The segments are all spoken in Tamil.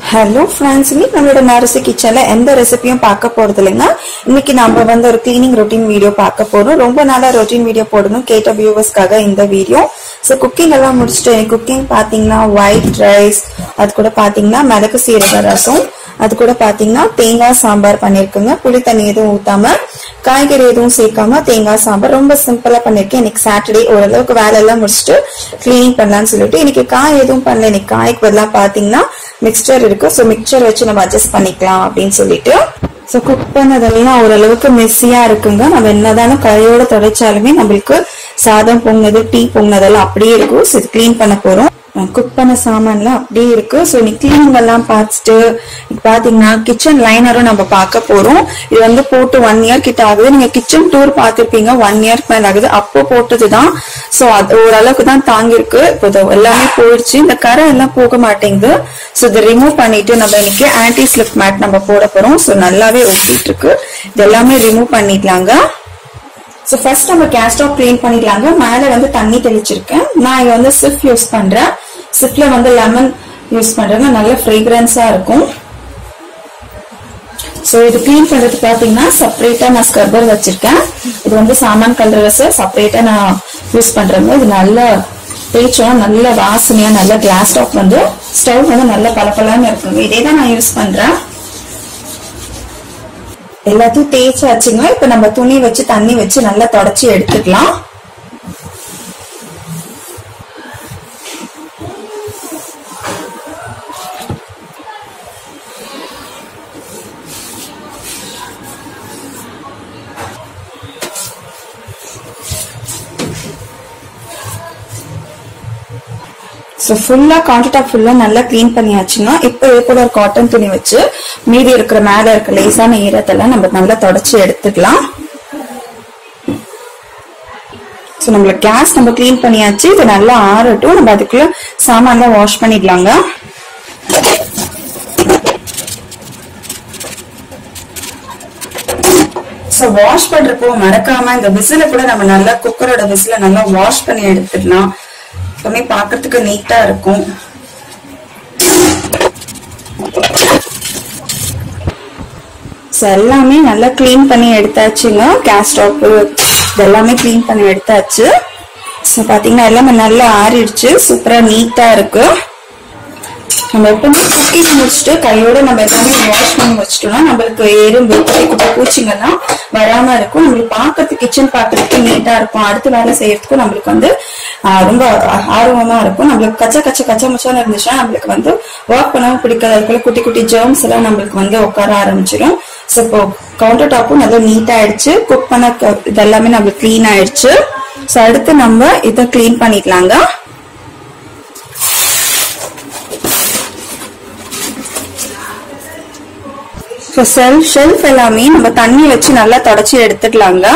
ஹலோ ஃப்ரெண்ட்ஸ் இன்னைக்கு நம்மளோட நரசு கிச்சன்ல எந்த ரெசிபியும் பார்க்க போறது இல்லைங்க இன்னைக்கு நம்ம வந்து ஒரு கிளீனிங் ரொட்டீன் வீடியோ பார்க்க போறோம் ரொம்ப நாளா ரொட்டீன் வீடியோ போடணும் கேட்ட வியூவர்ஸ்க்காக இந்த வீடியோ ஸோ குக்கிங் எல்லாம் முடிச்சுட்டு குக்கிங் பாத்தீங்கன்னா ஒயிட் ரைஸ் அது கூட பாத்தீங்கன்னா மிளகு சீரக ரசம் அது கூட பாத்தீங்கன்னா தேங்காய் சாம்பார் பண்ணிருக்குங்க புளி தண்ணி எதுவும் ஊத்தாம காய்கறி எதுவும் சேர்க்காம தேங்காய் சாம்பார் ரொம்ப சிம்பிளா பண்ணிருக்கேன் இன்னைக்கு சாட்டர்டே ஓரளவுக்கு வேலை எல்லாம் முடிச்சுட்டு கிளீனிங் பண்ணலாம்னு சொல்லிட்டு இன்னைக்கு காய் எதுவும் பண்ணல இன்னைக்கு காய்க்கு பதிலாக பாத்தீங்கன்னா மிக்சர் இருக்கு ஸோ மிக்சர் வச்சு நம்ம அட்ஜஸ்ட் பண்ணிக்கலாம் அப்படின்னு சொல்லிட்டு ஸோ குக் பண்ணதெல்லாம் ஓரளவுக்கு மெஸ்ஸியா இருக்குங்க நம்ம என்னதான கையோட துடைச்சாலுமே நம்மளுக்கு சாதம் பொங்கினது டீ பொங்கினதெல்லாம் அப்படியே இருக்கும் ஸோ இது க்ளீன் பண்ண போறோம் குக் பண்ண சாமான்லாம் அப்படியே இருக்கு ஸோ நீ கிளீனிங் எல்லாம் பார்த்துட்டு இப்ப பாத்தீங்கன்னா கிச்சன் லைனரும் நம்ம பார்க்க போறோம் இது வந்து போட்டு ஒன் இயர் கிட்ட ஆகுது நீங்க கிச்சன் டூர் பார்த்திருப்பீங்க ஒன் இயர்க்கு மேல ஆகுது அப்போ போட்டதுதான் ஸோ அது ஓரளவுக்கு தான் தாங்கிருக்கு இப்போ இது எல்லாமே போயிடுச்சு இந்த கரை எல்லாம் போக மாட்டேங்குது ஸோ இதை ரிமூவ் பண்ணிட்டு நம்ம இன்னைக்கு ஆன்டி ஸ்லிப் மேட் நம்ம போட போறோம் ஸோ நல்லாவே ஒட்டிட்டு இருக்கு இது எல்லாமே ரிமூவ் பண்ணிடலாங்க ஸோ ஃபர்ஸ்ட் நம்ம கேஸ் ஸ்டவ் க்ளீன் பண்ணிடலாங்க மேலே வந்து தண்ணி தெளிச்சிருக்கேன் நான் இங்க வந்து சிஃப் யூஸ் பண்றேன் சிஃப்ல வந்து லெமன் யூஸ் பண்றேங்க நல்ல ஃப்ரேக்ரன்ஸா இருக்கும் ஸோ இது க்ளீன் பண்றது பாத்தீங்கன்னா செப்பரேட்டா நான் ஸ்க்ரப்பர் வச்சிருக்கேன் இது வந்து சாமான் கல்றஸ் செப்பரேட்டா நான் யூஸ் பண்றேங்க இது நல்ல தேய்ச்சோம் நல்ல வாசனையா நல்ல கிளாஸ் டாப் வந்து ஸ்டவ் வந்து நல்ல பளபளன்னு இருக்குங்க இதே தான் நான் யூஸ் பண்றேன் எல்லாத்தையும் தேய்ச்சாச்சுங்க இப்ப நம்ம துணி வச்சு தண்ணி வச்சு நல்லா தொடச்சி எடுத்துக்கலாம் ஸோ ஃபுல்லா கவுண்டர் டாப் ஃபுல்லா நல்லா க்ளீன் பண்ணியாச்சுன்னா இப்போ இது கூட ஒரு காட்டன் துணி வச்சு மீதி இருக்கிற மேல இருக்க லேசான ஈரத்தெல்லாம் நம்ம நல்லா தொடச்சி எடுத்துக்கலாம் ஸோ நம்மளுக்கு கேஸ் நம்ம க்ளீன் பண்ணியாச்சு இது நல்லா ஆறட்டும் நம்ம அதுக்குள்ள சாமான்லாம் வாஷ் பண்ணிடலாங்க ஸோ வாஷ் பண்றப்போ மறக்காம இந்த விசில கூட நம்ம நல்லா குக்கரோட விசில நல்லா வாஷ் பண்ணி எடுத்துடலாம் எப்பவுமே பார்க்கறதுக்கு நீட்டா இருக்கும் ஸோ எல்லாமே நல்லா க்ளீன் பண்ணி எடுத்தாச்சுங்க கேஸ் ஸ்டவ் இதெல்லாமே க்ளீன் பண்ணி எடுத்தாச்சு ஸோ பார்த்தீங்கன்னா எல்லாமே நல்லா ஆறிடுச்சு சூப்பராக நீட்டாக இருக்கு நம்ம எப்பவுமே குக்கிங் முடிச்சுட்டு கையோட நம்ம எல்லாமே வாஷ் பண்ணி வச்சிட்டோம்னா நம்மளுக்கு எறும்பு குட்டி குட்டி பூச்சிங்கெல்லாம் வராம இருக்கும் நம்மளுக்கு பார்க்கறதுக்கு கிச்சன் பார்க்கறதுக்கு நீட்டா இருக்கும் அடுத்த வேலை செய்யறதுக்கும் நம்மளுக்கு வந்து ஆஹ், ரொம்ப ஆர்வமா இருக்கும் நம்மளுக்கு கச்ச கச்ச கச்ச மச்சான இருந்துச்சுன்னா நம்மளுக்கு வந்து ஒர்க் பண்ணவும் பிடிக்காத இருக்குள்ள குட்டி குட்டி ஜெர்ம்ஸ் எல்லாம் நம்மளுக்கு வந்து உட்கார ஆரம்பிச்சிடும் ஸோ இப்போ கவுண்டர் டாப்பும் நல்லா நீட் ஆயிடுச்சு குக் பண்ண க- இதெல்லாமே நம்மளுக்கு க்ளீன் ஆயிடுச்சு ஸோ அடுத்து நம்ம இதை க்ளீன் பண்ணிக்கலாங்க ஸோ செல்ஃப் ஷெல்ஃப் எல்லாமே நம்ம தண்ணி வச்சு நல்லா தொடச்சி எடுத்துக்கலாங்க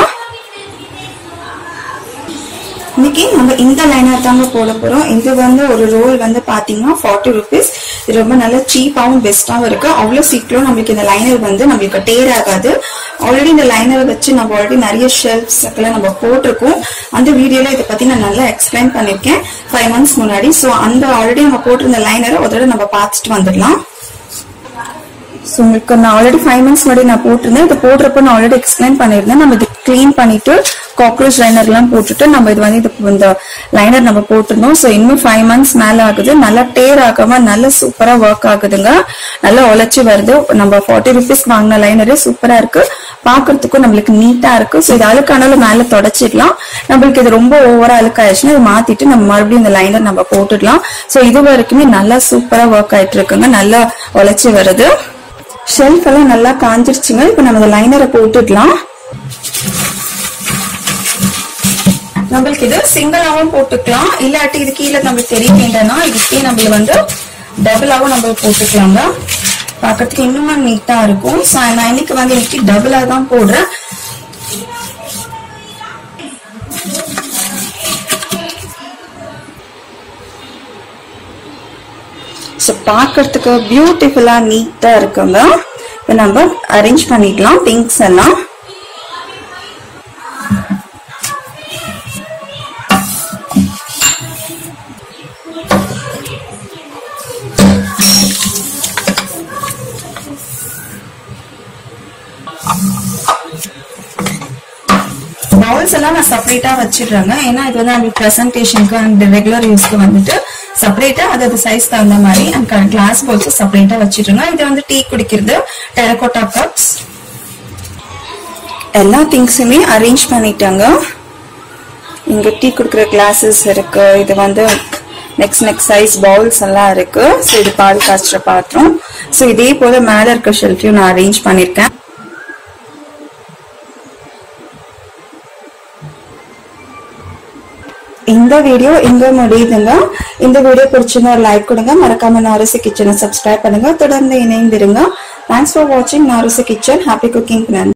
இன்னைக்கு நம்ம இந்த லைனர் தாங்க போட போறோம் இது வந்து ஒரு ரோல் வந்து பாத்தீங்கன்னா ஃபார்ட்டி ருபீஸ் இது ரொம்ப நல்ல சீப்பாவும் பெஸ்டாவும் இருக்கு அவ்வளவு சீக்கிரம் நம்மளுக்கு இந்த லைனர் வந்து நம்மளுக்கு டேர் ஆகாது ஆல்ரெடி இந்த லைனரை வச்சு நம்ம ஆல்ரெடி நிறைய ஷெல்ஃப்ஸ் எல்லாம் நம்ம போட்டிருக்கோம் அந்த வீடியோல இதை பத்தி நான் நல்லா எக்ஸ்பிளைன் பண்ணிருக்கேன் ஃபைவ் மந்த்ஸ் முன்னாடி ஸோ அந்த ஆல்ரெடி நம்ம போட்டிருந்த லைனரை ஒரு தடவை நம்ம பார்த்துட்டு வந்துடலாம் ஸோ உங்களுக்கு நான் ஆல்ரெடி ஃபைவ் மந்த்ஸ் முன்னாடி நான் போட்டிருந்தேன் இது போடுறப்ப நான் ஆல்ரெடி எக்ஸ்பிளைன் பண்ணியிருந்தேன் நம்ம இது க்ளீன் பண்ணிட்டு காக்ரோச் லைனர்லாம் போட்டுட்டு நம்ம இது வந்து இது இந்த லைனர் நம்ம போட்டிருந்தோம் ஸோ இன்னும் ஃபைவ் மந்த்ஸ் மேல ஆகுது நல்லா டேர் ஆகாம நல்ல சூப்பரா ஒர்க் ஆகுதுங்க நல்லா உழைச்சி வருது நம்ம ஃபார்ட்டி ருபீஸ் வாங்கின லைனரே சூப்பரா இருக்கு பார்க்கறதுக்கும் நம்மளுக்கு நீட்டா இருக்கு ஸோ இது அழுக்கானாலும் மேல தொடச்சிடலாம் நம்மளுக்கு இது ரொம்ப ஓவரா அழுக்காயிடுச்சுன்னா இது மாத்திட்டு நம்ம மறுபடியும் இந்த லைனர் நம்ம போட்டுடலாம் ஸோ இது வரைக்குமே நல்லா சூப்பரா ஒர்க் ஆயிட்டு இருக்குங்க நல்லா உழைச்சி வருது ஷெல்ஃப் எல்லாம் நல்லா காஞ்சிருச்சுங்க இப்போ நம்ம இந்த லைனரை போட்டுடலாம் நம்மளுக்கு இது சிங்கிளாவும் போட்டுக்கலாம் இல்லாட்டி இது கீழே நம்மளுக்கு தெரிய வேண்டாம்னா இதுக்கே நம்மள வந்து டபுளாவும் நம்ம போட்டுக்கலாங்க பார்க்கறதுக்கு இன்னுமே நீட்டா இருக்கும் So, நான் இன்னைக்கு வந்து இன்னைக்கு டபுளா தான் போடுறேன் ஸோ பார்க்கறதுக்கு பியூட்டிஃபுல்லா நீட்டா இருக்குங்க இப்போ நம்ம அரேஞ்ச் பண்ணிக்கலாம் திங்ஸ் எல்லாம் பவுல்ஸ் எல்லாம் நான் செப்பரேட்டா வச்சிடுறேங்க ஏன்னா இது வந்து நம்மளுக்கு ப்ரெசன்டேஷனுக்கு அண்ட் ரெகுலர் யூஸ்க்கு வந்துட்டு செப்பரேட்டா அதாவது சைஸ் தகுந்த மாதிரி அண்ட் கிளாஸ் பவுல்ஸ் செப்பரேட்டா வச்சிடுங்க இது வந்து டீ குடிக்கிறது டெரகோட்டா கப்ஸ் எல்லா திங்ஸுமே அரேஞ்ச் பண்ணிட்டாங்க இங்க டீ குடுக்குற கிளாஸஸ் இருக்கு இது வந்து நெக்ஸ்ட் நெக்ஸ்ட் சைஸ் பவுல்ஸ் எல்லாம் இருக்கு ஸோ இது பால் காய்ச்சுற பாத்திரம் ஸோ இதே போல மேல இருக்க ஷெல்ஃபையும் நான் அரேஞ்ச் பண்ணிருக்கேன் இந்த வீடியோ இங்க முடியுதுங்க இந்த வீடியோ பிடிச்சிருந்தா ஒரு லைக் கொடுங்க மறக்காம நாரசி கிச்சனை சப்ஸ்கிரைப் பண்ணுங்க தொடர்ந்து இணைந்திருங்க தேங்க்ஸ் ஃபார் வாட்சிங் நாரசி கிச்சன் ஹாப்பி குக்கிங்